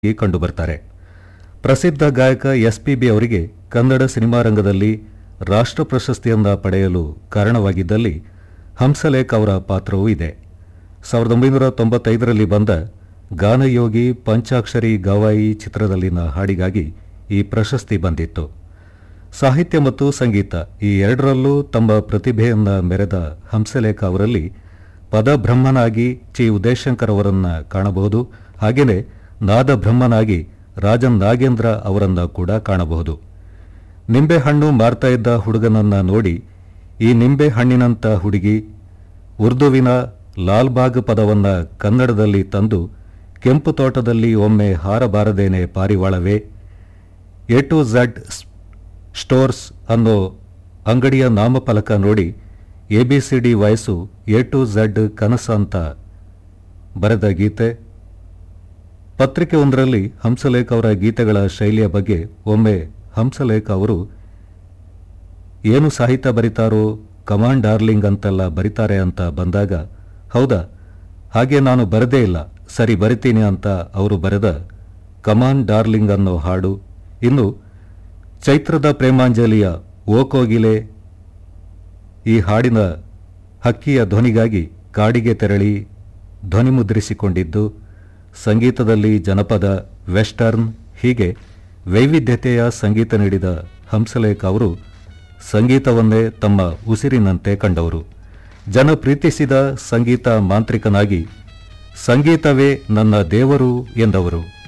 ಈ ಕಂಡುಬರ್ತಾರೆ ಪ್ರಸಿದ್ಧ ಗಾಯಕ ಎಸ್ ಪಿ ಬಿ ಅವರಿಗೆ ಕನ್ನಡ ಸಿನಿಮಾ ರಂಗದಲ್ಲಿ ರಾಷ್ಟ್ರ ಪ್ರಶಸ್ತಿಯನ್ನ ಪಡೆಯಲು ಕಾರಣವಾಗಿದ್ದಲ್ಲಿ ಹಂಸಲೇಖ್ ಅವರ ಪಾತ್ರವೂ ಇದೆ ಸಾವಿರದ ಒಂಬೈನೂರ ತೊಂಬತ್ತೈದರಲ್ಲಿ ಬಂದ ಗಾನಯೋಗಿ ಪಂಚಾಕ್ಷರಿ ಗವಾಯಿ ಚಿತ್ರದಲ್ಲಿನ ಹಾಡಿಗಾಗಿ ಈ ಪ್ರಶಸ್ತಿ ಬಂದಿತ್ತು ಸಾಹಿತ್ಯ ಮತ್ತು ಸಂಗೀತ ಈ ಎರಡರಲ್ಲೂ ತಮ್ಮ ಪ್ರತಿಭೆಯನ್ನ ಮೆರೆದ ಹಂಸಲೇಖ ಅವರಲ್ಲಿ ಪದಬ್ರಹ್ಮನಾಗಿ ಚಿ ಉದಯಶಂಕರ್ ಅವರನ್ನ ಕಾಣಬಹುದು ಹಾಗೆಯೇ ನಾದಬ್ರಹ್ಮನಾಗಿ ರಾಜನ್ ನಾಗೇಂದ್ರ ಅವರನ್ನ ಕೂಡ ಕಾಣಬಹುದು ನಿಂಬೆಹಣ್ಣು ಮಾರ್ತಾ ಇದ್ದ ಹುಡುಗನನ್ನ ನೋಡಿ ಈ ನಿಂಬೆ ಹಣ್ಣಿನಂತ ಹುಡುಗಿ ಉರ್ದುವಿನ ಲಾಲ್ಬಾಗ್ ಪದವನ್ನ ಕನ್ನಡದಲ್ಲಿ ತಂದು ಕೆಂಪು ತೋಟದಲ್ಲಿ ಒಮ್ಮೆ ಹಾರಬಾರದೇನೆ ಪಾರಿವಾಳವೇ ಎ ಟು ಝಡ್ ಸ್ಟೋರ್ಸ್ ಅನ್ನೋ ಅಂಗಡಿಯ ನಾಮಫಲಕ ನೋಡಿ ಎಬಿಸಿಡಿ ವಯಸ್ಸು ಎ ಟು ಝಡ್ ಕನಸ ಅಂತ ಬರೆದ ಗೀತೆ ಪತ್ರಿಕೆ ಒಂದರಲ್ಲಿ ಹಂಸಲೇಖ ಅವರ ಗೀತೆಗಳ ಶೈಲಿಯ ಬಗ್ಗೆ ಒಮ್ಮೆ ಹಂಸಲೇಖ ಅವರು ಏನು ಸಾಹಿತ್ಯ ಬರಿತಾರೋ ಕಮಾಂಡ್ ಡಾರ್ಲಿಂಗ್ ಅಂತೆಲ್ಲ ಬರಿತಾರೆ ಅಂತ ಬಂದಾಗ ಹೌದಾ ಹಾಗೆ ನಾನು ಬರದೇ ಇಲ್ಲ ಸರಿ ಬರಿತೀನಿ ಅಂತ ಅವರು ಬರೆದ ಕಮಾಂಡ್ ಡಾರ್ಲಿಂಗ್ ಅನ್ನೋ ಹಾಡು ಇನ್ನು ಚೈತ್ರದ ಪ್ರೇಮಾಂಜಲಿಯ ಓ ಕೋಗಿಲೆ ಈ ಹಾಡಿನ ಹಕ್ಕಿಯ ಧ್ವನಿಗಾಗಿ ಕಾಡಿಗೆ ತೆರಳಿ ಧ್ವನಿ ಮುದ್ರಿಸಿಕೊಂಡಿದ್ದು ಸಂಗೀತದಲ್ಲಿ ಜನಪದ ವೆಸ್ಟರ್ನ್ ಹೀಗೆ ವೈವಿಧ್ಯತೆಯ ಸಂಗೀತ ನೀಡಿದ ಹಂಸಲೇಖ ಅವರು ಸಂಗೀತವನ್ನೇ ತಮ್ಮ ಉಸಿರಿನಂತೆ ಕಂಡವರು ಜನ ಪ್ರೀತಿಸಿದ ಸಂಗೀತ ಮಾಂತ್ರಿಕನಾಗಿ ಸಂಗೀತವೇ ನನ್ನ ದೇವರು ಎಂದವರು